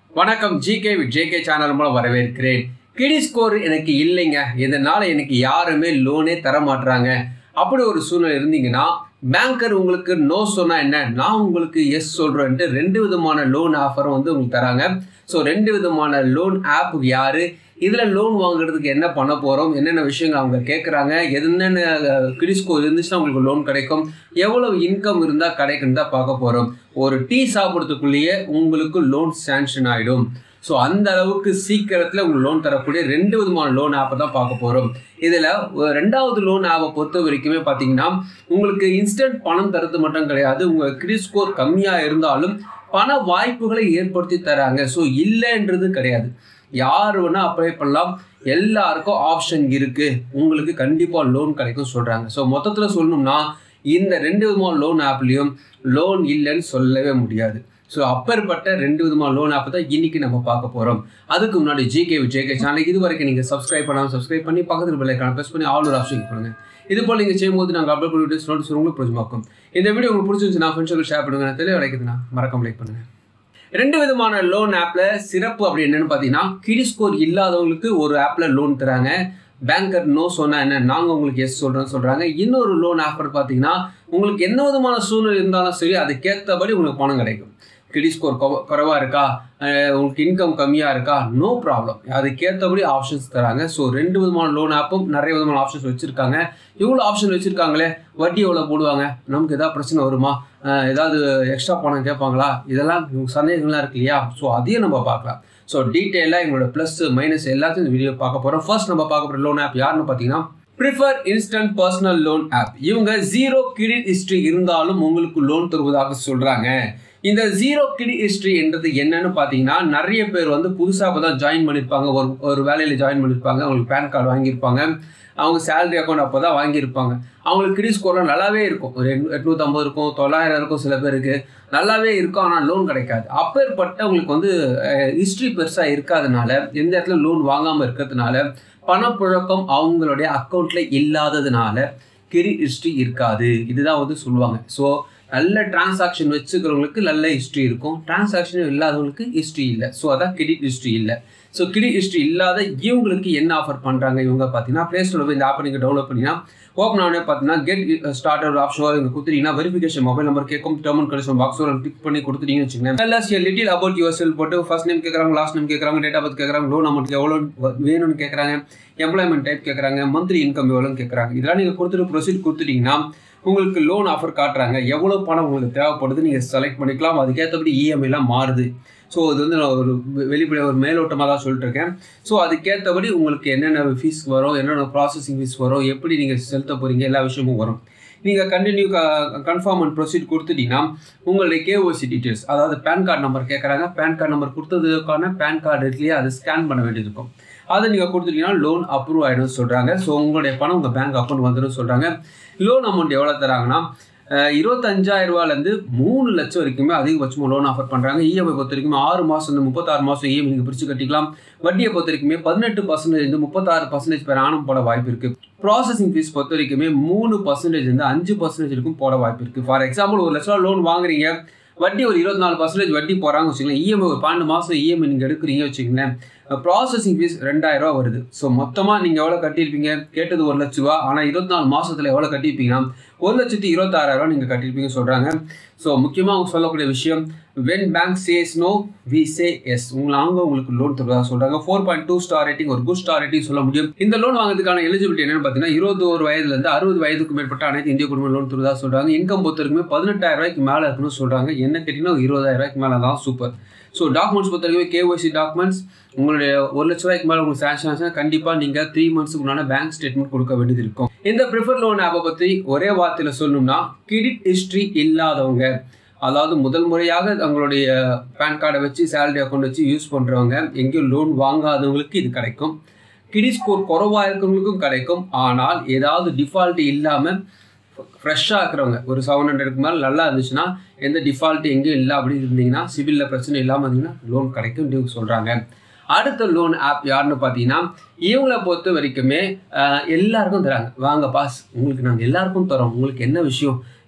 வணக்கம் GK with JK channel மூலம் வரவேற்கிறேன் கிடி ஸ்கோர் எனக்கு இல்லைங்க இதனால எனக்கு யாருமே லோனே தர மாட்றாங்க அப்படி ஒரு சூழ்நிலை இருந்தீங்கன்னா பேங்கர் உங்களுக்கு நோ சொன்னா என்ன நான் உங்களுக்கு எஸ் சொல்றேன்ட்டு ரெண்டு விதமான லோன் ஆஃபரும் வந்து உங்களுக்கு தராங்க ஸோ ரெண்டு விதமான லோன் ஆப் யாரு இதில் லோன் வாங்குறதுக்கு என்ன பண்ண போகிறோம் என்னென்ன விஷயங்கள் அவங்க கேட்குறாங்க என்னென்ன கிடி ஸ்கோர் இருந்துச்சுன்னா உங்களுக்கு லோன் கிடைக்கும் எவ்வளவு இன்கம் இருந்தால் கிடைக்கும் தான் பார்க்க போகிறோம் ஒரு டீ சாப்பிட்றதுக்குள்ளேயே உங்களுக்கு லோன் சேங்ஷன் ஆகிடும் ஸோ அந்த அளவுக்கு சீக்கிரத்தில் உங்களுக்கு லோன் தரக்கூடிய ரெண்டு விதமான லோன் ஆப்பை தான் பார்க்க போகிறோம் இதில் ரெண்டாவது லோன் ஆப்பை பொறுத்த வரைக்குமே பார்த்தீங்கன்னா உங்களுக்கு இன்ஸ்டன்ட் பணம் தரது மட்டும் கிடையாது உங்கள் கிரெடிட் ஸ்கோர் கம்மியாக இருந்தாலும் பண வாய்ப்புகளை ஏற்படுத்தி தராங்க ஸோ இல்லைன்றது கிடையாது யார் வேணால் அப்ளை பண்ணலாம் எல்லாருக்கும் ஆப்ஷன் இருக்குது உங்களுக்கு கண்டிப்பாக லோன் கிடைக்கும் சொல்கிறாங்க ஸோ மொத்தத்தில் சொல்லணும்னா இந்த ரெண்டு விதமான லோன் ஆப்லேயும் லோன் இல்லைன்னு சொல்லவே முடியாது ஸோ அப்பேற்பட்ட ரெண்டு விதமான லோன் ஆப் தான் இன்னைக்கு நம்ம பார்க்க போகிறோம் அதுக்கு முன்னாடி ஜிகே ஜேகே சேனலுக்கு இது வரைக்கும் நீங்கள் சப்ஸ்கிரைப் பண்ணாமல் சப்ஸ்கிரைப் பண்ணி பக்கத்தில் பெல்லைக்கான ப்ரெஸ் பண்ணி ஆல் ஒரு ஆப்ஷன் பண்ணுங்க இது போல் நீங்கள் செய்யும்போது நாங்கள் அப்லோட் பண்ணி வீடியோஸ் நோட்ஸ் உங்களுக்கு பிடிச்சிமாக்கும் இந்த வீடியோ உங்களுக்கு பிடிச்சிருந்துச்சுன்னா ஃப்ரெண்ட்ஸுக்கு ஷேர் பண்ணுங்க தெளிவு கிடைக்குதுன்னா மறக்காம லைக் பண்ணுங்க ரெண்டு விதமான லோன் ஆப்ல சிறப்பு அப்படி என்னன்னு பார்த்தீங்கன்னா கிடி ஸ்கோர் இல்லாதவங்களுக்கு ஒரு ஆப்ல லோன் தராங்க பேங்கர் நோ சொன்னா என்ன நாங்கள் உங்களுக்கு எஸ் சொல்கிறோன்னு சொல்கிறாங்க இன்னொரு லோன் ஆஃபர் பார்த்தீங்கன்னா உங்களுக்கு என்ன விதமான சூழ்நிலை இருந்தாலும் சரி அதுக்கேற்றபடி உங்களுக்கு பணம் கிடைக்கும் கிடி ஸ்கோர் குறைவாக இருக்கா அஹ் உங்களுக்கு இன்கம் கம்மியாக இருக்கா நோ ப்ராப்ளம் அதுக்கேற்றபடி ஆப்ஷன்ஸ் தராங்க ஸோ ரெண்டு விதமான லோன் ஆப்பும் நிறைய விதமான ஆப்ஷன்ஸ் வச்சுருக்காங்க இவ்வளோ ஆப்ஷன் வச்சுருக்காங்களே வட்டி எவ்வளோ போடுவாங்க நமக்கு ஏதாவது பிரச்சனை வருமா அஹ் ஏதாவது எக்ஸ்ட்ரா பணம் கேட்பாங்களா இதெல்லாம் சந்தேகங்கள்லாம் இருக்கு இல்லையா ஸோ அதையும் நம்ம பார்க்கலாம் ஸோ டீட்டெயிலாக எங்களோட ப்ளஸ் மைனஸ் எல்லாத்தையும் இந்த வீடியோ பார்க்க போகிறோம் ஃபர்ஸ்ட் நம்ம பார்க்க போகிற லோன் ஆப் யாருன்னு பார்த்தீங்கன்னா Prefr instant personal loan app இவங்க ஜீரோ கிரெடிட் ஹிஸ்ட்ரி இருந்தாலும் உங்களுக்கு லோன் தருவதாக சொல்கிறாங்க இந்த ஜீரோ கிடி ஹிஸ்ட்ரி என்றது என்னன்னு பார்த்தீங்கன்னா நிறைய பேர் வந்து புதுசாக இப்போ தான் ஜாயின் பண்ணியிருப்பாங்க ஒரு ஒரு வேலையில் ஜாயின் பண்ணியிருப்பாங்க அவங்களுக்கு பேன் கார்டு வாங்கியிருப்பாங்க அவங்க சேலரி அக்கௌண்ட் அப்போ தான் வாங்கியிருப்பாங்க அவங்களுக்கு கிரெடிட் ஸ்கோர்லாம் நல்லாவே இருக்கும் ஒரு எட்நூற்றம்பது இருக்கும் தொள்ளாயிரம் இருக்கும் சில பேருக்கு நல்லாவே இருக்கும் ஆனால் லோன் கிடைக்காது அப்பேற்பட்டவங்களுக்கு வந்து ஹிஸ்ட்ரி பெருசாக இருக்காதனால எந்த இடத்துல லோன் வாங்காமல் இருக்கிறதுனால பணப்புழக்கம் அவங்களுடைய அக்கௌண்ட்டில் இல்லாததுனால கிரெடிட் ஹிஸ்ட்ரி இருக்காது இதுதான் வந்து சொல்லுவாங்க ஸோ நல்ல டிரான்சாக்ஷன் வச்சுக்கிறவங்களுக்கு நல்ல ஹிஸ்ட்ரி இருக்கும் டிரான்சாக்ஷன் இல்லாதவங்களுக்கு ஹிஸ்ட்ரி இல்லை ஸோ அதான் கிரெடிட் ஹிஸ்ட்ரி இல்லை ஸோ கிரெடிட் ஹிஸ்ட்ரி இல்லாத இவங்களுக்கு என்ன ஆஃபர் பண்ணுறாங்க இவங்க பார்த்தீங்கன்னா ப்ளே ஸ்டோரில் போய் இந்த ஆப்பை நீங்கள் டவுன்லோட் பண்ணிங்கன்னா ஓப்பன் ஆனே பார்த்தீங்கன்னா கெட் ஸ்டார்டர் ஆப்ஷன் இங்கே கொடுத்துட்டீங்கன்னா வெரிஃபிகேஷன் மொபைல் நம்பர் கேட்கும் term and condition box click பண்ணி கொடுத்துட்டீங்கன்னு வச்சுக்கோங்க எல்லாம் லிட்டில் அபவுட் யுவர் செல் போட்டு ஃபர்ஸ்ட் நேம் கேட்குறாங்க லாஸ்ட் நேம் கேட்குறாங்க டேட் ஆஃப் பர்த் கேட்குறாங்க லோன் அமௌண்ட் எவ்வளோ வேணும்னு கேட்குறாங்க எம்ப்ளாய்மெண்ட் டைப் கேட்குறாங்க மந்த்லி இன்கம் எவ்வளோன்னு கேட்குறாங்க இதெல்லாம் நீங்கள் கொடுத்துட்டு ப்ரொசீட் கொடுத்துட்டீங்கன்னா உங்களுக்கு லோன் ஆஃபர் காட்டுறாங்க எவ்வளோ பணம் உங்களுக்கு தேவைப்படுது நீங்கள் செலக்ட் பண்ணிக்கலாம் அதுக்கேற்றபடி இஎம்ஐலாம் மாறுது ஸோ இது வந்து நான் ஒரு வெளிப்படையாக ஒரு மேலோட்டமாக தான் சொல்லிட்டு இருக்கேன் ஸோ அதுக்கேற்றபடி உங்களுக்கு என்னென்ன ஃபீஸ் வரும் என்னென்ன ப்ராசஸிங் ஃபீஸ் வரும் எப்படி நீங்கள் செலுத்த போகிறீங்க எல்லா விஷயமும் வரும் நீங்கள் கண்டினியூ கன்ஃபார்ம் அண்ட் ப்ரொசீட் கொடுத்துட்டீங்கன்னா உங்களுடைய கேஓசி டீட்டெயில்ஸ் அதாவது பேன் கார்டு நம்பர் கேட்குறாங்க பேன் கார்டு நம்பர் கொடுத்ததுக்கான பேன் கார்டு இருக்குல்லையே அதை ஸ்கேன் பண்ண வேண்டியது இருக்கும் அதை நீங்கள் கொடுத்துட்டீங்கன்னா லோன் அப்ரூவ் ஆகிடும் சொல்கிறாங்க ஸோ உங்களுடைய பணம் உங்கள் பேங்க் அக்கௌண்ட் வந்துடும் சொல்கிறாங்க லோன் அமௌண்ட் எவ்வளோ தராங்கன்னா இருபத்தஞ்சாயிரம் ரூபாலேருந்து மூணு லட்சம் வரைக்குமே அதிகபட்சமாக லோன் ஆஃபர் பண்ணுறாங்க இஎம்ஐ பொறுத்த வரைக்கும் ஆறு மாதம் வந்து முப்பத்தாறு மாதம் இஎம்ஐ நீங்கள் பிரித்து கட்டிக்கலாம் வட்டியை பொறுத்த வரைக்குமே பதினெட்டு பர்சன்டேஜ் வந்து முப்பத்தாறு பர்சன்டேஜ் பேர் ஆனம் போட வாய்ப்பு இருக்குது ப்ராசஸிங் ஃபீஸ் பொறுத்த வரைக்குமே மூணு பர்சன்டேஜ் வந்து அஞ்சு பர்சன்டேஜ் இருக்கும் போட வாய்ப்பு இருக்குது ஃபார் எக்ஸாம்பிள் ஒரு லட்ச ரூபா லோன் வாங்குறீங்க வட்டி ஒரு இருபத்தி நாலு பர்சன்டேஜ் வட்டி போகிறாங்க வச்சுக்கலாம் இஎம்ஐ ஒரு பன்னெண்டு மாதம் இஎம்ஐ நீங்கள் எடுக்கிறீங்க வச்சுக்கங்களேன் ப்ராசஸிங் ஃபீஸ் ரெண்டாயிரம் ரூபா வருது ஸோ மொத்தமாக நீங்கள் எவ்வளோ கட்டியிருப்பீங்க கேட்டது ஒரு லட்ச ரூபா ஆனால் இருபத்தி நாலு மாதத்தில் எவ்வளோ கட்டியிருப்பீங்கன்னா ஒரு லட்சத்தி இருபத்தாறாயிரம் ரூபா நீங்கள் கட்டியிருப்பீங்க சொல்கிறாங்க ஸோ முக்கியமாக அவங்க சொல்லக்கூடிய விஷயம் when bank says no we say yes உங்களை அவங்க உங்களுக்கு லோன் தருவதாக சொல்கிறாங்க four point two star rating ஒரு குட் ஸ்டார் ரேட்டிங் சொல்ல முடியும் இந்த லோன் வாங்குறதுக்கான எலிஜிபிலிட்டி என்னன்னு பார்த்தீங்கன்னா இருபது ஒரு வயதுலேருந்து அறுபது வயதுக்கு மேற்பட்ட அனைத்து இந்திய குடும்ப லோன் தருவதாக சொல்கிறாங்க இன்கம் பொறுத்த வரைக்கும் பதினெட்டாயிரம் ரூபாய்க்கு மேலே இருக்கணும்னு சொல்கிறாங்க என்ன கேட்டிங்கன்னா இருபதாயிரம் ரூபாய்க்கு மேலே தான் சூப்பர் ஸோ டாக்குமெண்ட்ஸ் பொறுத்த வரைக்கும் கேஒய்சி டாக்குமெண்ட்ஸ் உங்களுடைய ஒரு லட்ச ரூபாய்க்கு மேலே உங்களுக்கு சேங்ஷன் ஆச்சுன்னா கண்டிப்பாக நீங்கள் த்ரீ மந்த்ஸ்க்கு முன்னாடி பேங்க் ஸ்டேட்மெண்ட் கொடுக்க வேண்டியது இருக்கும் இந்த ப்ரிஃபர் லோன் ஆப்பை பற்றி ஒரே வார்த்தையில் சொல்லணும்னா கிரெடிட் ஹிஸ்ட்ரி இல்லாதவங்க அதாவது முதல் முறையாக அவங்களுடைய பேன் கார்டை வச்சு சேலரி அக்கௌண்ட் வச்சு யூஸ் பண்ணுறவங்க எங்கேயும் லோன் வாங்காதவங்களுக்கு இது கிடைக்கும் கிரெடிட் ஸ்கோர் குறைவாக இருக்கிறவங்களுக்கும் கிடைக்கும் ஆனால் ஏதாவது டிஃபால்ட் இல்லாமல் ஃப்ரெஷ்ஷாக இருக்கிறவங்க ஒரு செவன் ஹண்ட்ரடுக்கு மேலே நல்லா இருந்துச்சுன்னா எந்த டிஃபால்ட் எங்கேயும் இல்லை அப்படின்னு இருந்தீங்கன்னா சிவிலில் பிரச்சனை இல்லாமல் இருந்தீங்கன்னா லோன் கிடைக்கும் இவங்க சொல்கிறாங்க அடுத்த லோன் ஆப் யாருன்னு பார்த்தீங்கன்னா இவங்கள பொறுத்த வரைக்குமே எல்லாருக்கும் தராங்க வாங்க பாஸ் உங்களுக்கு நாங்கள் எல்லாருக்கும் தரோம் உங்களுக்கு என்ன விஷயம்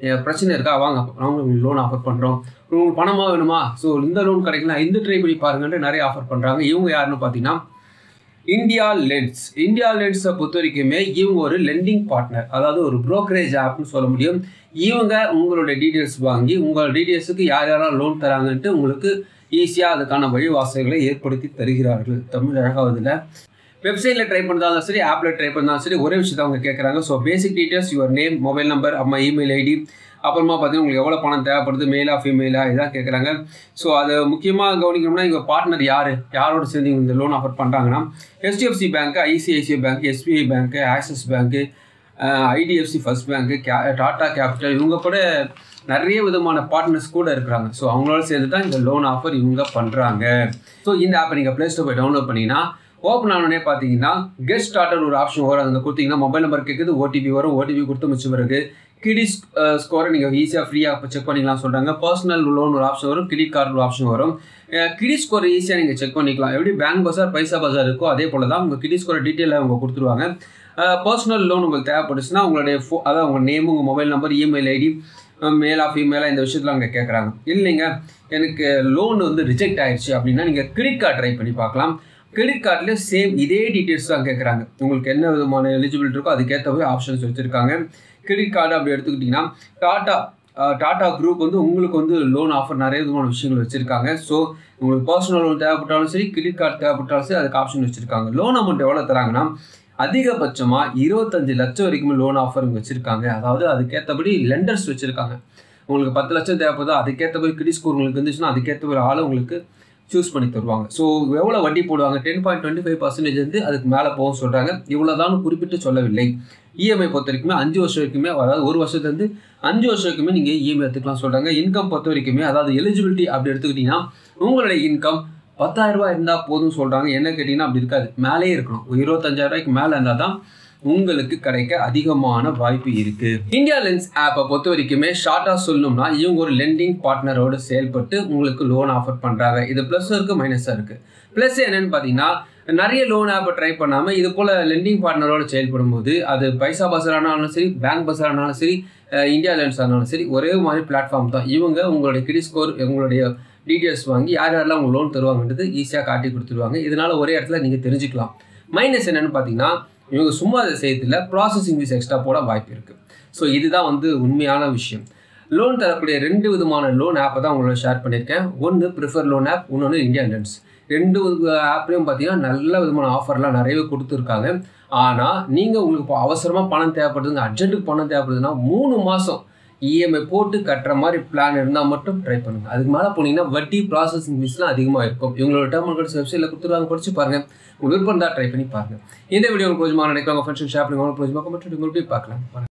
அஹ் பிரச்சனை இருக்கா வாங்க நாங்கள் உங்களுக்கு லோன் ஆஃபர் பண்ணுறோம் உங்களுக்கு பணமாக வேணுமா ஸோ இந்த லோன் கிடைக்கலாம் இந்த ட்ரை பண்ணி பாருங்கன்ட்டு நிறைய ஆஃபர் பண்ணுறாங்க இவங்க யாருன்னு பார்த்தீங்கன்னா இந்தியா லென்ஸ் இந்தியா லென்ஸை பொறுத்த வரைக்குமே இவங்க ஒரு லெண்டிங் பார்ட்னர் அதாவது ஒரு brokerage ஆப்னு சொல்ல முடியும் இவங்க உங்களுடைய டீட்டெயில்ஸ் வாங்கி உங்கள் டீட்டெயில்ஸுக்கு யார் யாரெல்லாம் லோன் தராங்கன்ட்டு உங்களுக்கு ஈஸியாக அதுக்கான வழிவாசல்களை ஏற்படுத்தி தருகிறார்கள் தமிழ் அழகாவதில் வெப்சைட்டில் ட்ரை பண்ணதாலும் சரி ஆப்பில் ட்ரை பண்ணாலும் சரி ஒரே விஷயத்தை அவங்க கேட்குறாங்க so basic details your name mobile number அம்மா இமெயில் ஐடி அப்புறமா பார்த்தீங்கன்னா உங்களுக்கு எவ்வளோ பணம் தேவைப்படுது மெயிலா ஃபீமெயிலா இதான் கேட்குறாங்க ஸோ அதை முக்கியமாக கவனிக்கணும்னா எங்கள் பார்ட்னர் யார் யாரோட சேர்ந்து இவங்க இந்த லோன் ஆஃபர் பண்ணுறாங்கன்னா ஹெச்டிஎஃப்சி பேங்க்கு ஐசிஐசிஐ பேங்க் எஸ்பிஐ பேங்க்கு ஆக்சிஸ் பேங்க்கு ஐடிஎஃப்சி ஃபர்ஸ்ட் பேங்க்கு கே டாடா கேபிட்டல் இவங்க கூட நிறைய விதமான பார்ட்னர்ஸ் கூட இருக்கிறாங்க ஸோ அவங்களோட சேர்ந்து தான் இந்த லோன் ஆஃபர் இவங்க பண்ணுறாங்க ஸோ இந்த ஆப்பை நீங்கள் ப்ளே ஸ்டோர் போய் டவுன்லோட் பண்ணிங்கன்னா ஓப்பன் ஆனோடனே பார்த்தீங்கன்னா கெட் ஸ்டார்டர் ஒரு ஆப்ஷன் வரும் அதில் கொடுத்தீங்கன்னா மொபைல் நம்பர் கேட்குது ஓடிபி வரும் ஓடிபி கொடுத்து முடிச்ச பிறகு கிடிஸ் ஸ்கோரை நீங்கள் ஈஸியாக ஃப்ரீயாக செக் பண்ணிக்கலாம் சொல்கிறாங்க பர்சனல் லோன் ஒரு ஆப்ஷன் வரும் கிரெடிட் கார்டு ஒரு ஆப்ஷன் வரும் கிடி ஸ்கோர் ஈஸியாக நீங்கள் செக் பண்ணிக்கலாம் எப்படி பேங்க் பஜார் பைசா பஜார் இருக்கோ அதே போல் தான் உங்கள் கிடி ஸ்கோர் டீட்டெயிலாக அவங்க கொடுத்துருவாங்க பர்சனல் லோன் உங்களுக்கு தேவைப்பட்டுச்சுன்னா உங்களுடைய ஃபோ அதாவது உங்கள் நேம் உங்கள் மொபைல் நம்பர் இமெயில் ஐடி மேலா ஃபீமேலா இந்த விஷயத்தில் அவங்க கேட்குறாங்க இல்லைங்க எனக்கு லோன் வந்து ரிஜெக்ட் ஆயிடுச்சு அப்படின்னா நீங்கள் கிரெடிட் கார்டு ட்ரை பண்ணி பார்க்கலாம் கிரெடிட் கார்டில் சேம் இதே டீட்டெயில்ஸ் தான் கேட்குறாங்க உங்களுக்கு என்ன விதமான எலிஜிபிலிட்டி இருக்கோ அதுக்கேற்ற போய் ஆப்ஷன்ஸ் வச்சுருக்காங்க கிரெடிட் கார்டு அப்படி எடுத்துக்கிட்டிங்கன்னா டாட்டா டாடா குரூப் வந்து உங்களுக்கு வந்து லோன் ஆஃபர் நிறைய விதமான விஷயங்கள் வச்சுருக்காங்க ஸோ உங்களுக்கு பர்சனல் லோன் தேவைப்பட்டாலும் சரி கிரெடிட் கார்டு தேவைப்பட்டாலும் சரி அதுக்கு ஆப்ஷன் வச்சுருக்காங்க லோன் அமௌண்ட் எவ்வளோ தராங்கன்னா அதிகபட்சமாக இருபத்தஞ்சு லட்சம் வரைக்குமே லோன் ஆஃபர் வச்சுருக்காங்க அதாவது அதுக்கேற்றபடி லெண்டர்ஸ் வச்சுருக்காங்க உங்களுக்கு பத்து லட்சம் தேவைப்படுதோ அதுக்கேற்றபடி கிரெடிட் ஸ்கோர் உங்களுக்கு இருந்துச்சுன்னா அதுக்கேற்ற ஒரு ஆளை உங்களுக்கு சூஸ் பண்ணி தருவாங்க ஸோ எவ்வளோ வட்டி போடுவாங்க ten point twenty five percentage வந்து அதுக்கு மேலே போகும் சொல்கிறாங்க இவ்வளோதான் குறிப்பிட்டு சொல்லவில்லை இஎம்ஐ பொறுத்த வரைக்குமே அஞ்சு வருஷம் வரைக்குமே அதாவது ஒரு வருஷத்துலேருந்து அஞ்சு வருஷம் வரைக்குமே நீங்கள் இஎம்ஐ எடுத்துக்கலாம் சொல்கிறாங்க இன்கம் பொறுத்த வரைக்குமே அதாவது எலிஜிபிலிட்டி அப்படி எடுத்துக்கிட்டிங்கன்னா உங்களுடைய இன்கம் பத்தாயிரம் ரூபாய் இருந்தால் போதும் சொல்கிறாங்க என்ன கேட்டிங்கன்னா அப்படி இருக்காது மேலேயே இருக்கணும் ஒரு இருபத்தஞ்சாயிரம் ரூபாய்க்கு மேலே இருந்தால் தான் உங்களுக்கு கிடைக்க அதிகமான வாய்ப்பு இருக்கு இந்தியா லென்ஸ் ஆப்பை பொறுத்த வரைக்குமே ஷார்ட்டாக சொல்லணும்னா இவங்க ஒரு லெண்டிங் பார்ட்னரோடு செயல்பட்டு உங்களுக்கு லோன் ஆஃபர் பண்ணுறாங்க இது ப்ளஸ் இருக்கு மைனஸாக இருக்கு ப்ளஸ் என்னன்னு பார்த்தீங்கன்னா நிறைய லோன் ஆப்பை ட்ரை பண்ணாமல் இது போல் லெண்டிங் பார்ட்னரோடு செயல்படும் போது அது பைசா பசார் ஆனாலும் சரி பேங்க் பசார் ஆனாலும் சரி இந்தியா லென்ஸ் ஆனாலும் சரி ஒரே மாதிரி பிளாட்ஃபார்ம் தான் இவங்க உங்களுடைய கிரெடிட் ஸ்கோர் உங்களுடைய டீட்டெயில்ஸ் வாங்கி யார் யாரெல்லாம் உங்களுக்கு லோன் தருவாங்கன்றது ஈஸியாக காட்டி கொடுத்துருவாங்க இதனால் ஒரே இடத்துல நீங்கள் தெரிஞ்சுக்கலாம் மைனஸ் என்னென்னு பார்த்தீங்கன்னா இவங்க சும்மா அதை செய்யறதில்ல ப்ராசஸிங் ஃபீஸ் எக்ஸ்ட்ரா போட வாய்ப்பு இருக்குது ஸோ இதுதான் வந்து உண்மையான விஷயம் லோன் தரக்கூடிய ரெண்டு விதமான லோன் ஆப்பை தான் உங்களோட ஷேர் பண்ணியிருக்கேன் ஒன்று ப்ரிஃபர் லோன் ஆப் இன்னொன்று இந்தியா லென்ஸ் ரெண்டு ஆப்லேயும் பார்த்தீங்கன்னா நல்ல விதமான ஆஃபர்லாம் நிறையவே கொடுத்துருக்காங்க ஆனால் நீங்கள் உங்களுக்கு இப்போ அவசரமாக பணம் தேவைப்படுதுங்க அர்ஜென்ட்டுக்கு பணம் தேவைப்படுதுன்னா மூணு மாதம் இஎம்ஐ போட்டு கட்டுற மாதிரி பிளான் இருந்தால் மட்டும் ட்ரை பண்ணுங்க அதுக்கு மேலே போனீங்கன்னா வட்டி ப்ராசஸிங் ஃபீஸ்லாம் அதிகமாக இருக்கும் இவங்களோட டேர்ம் அண்ட் வெப்சைட்டில் கொடுத்துருவாங்க படிச்சு பாருங்க உங்களுக்கு விருப்பம் தான் ட்ரை பண்ணி பாருங்க இந்த வீடியோ உங்களுக்கு பிரோஜமாக நினைக்கிறவங்க ஃப்ரெண்ட்ஸ் ஷேர் பண்ணுங்க உங்களுக்கு பிரோஜமாக மட்டும் உங்களுக்கு போய் பார்க்கலாம்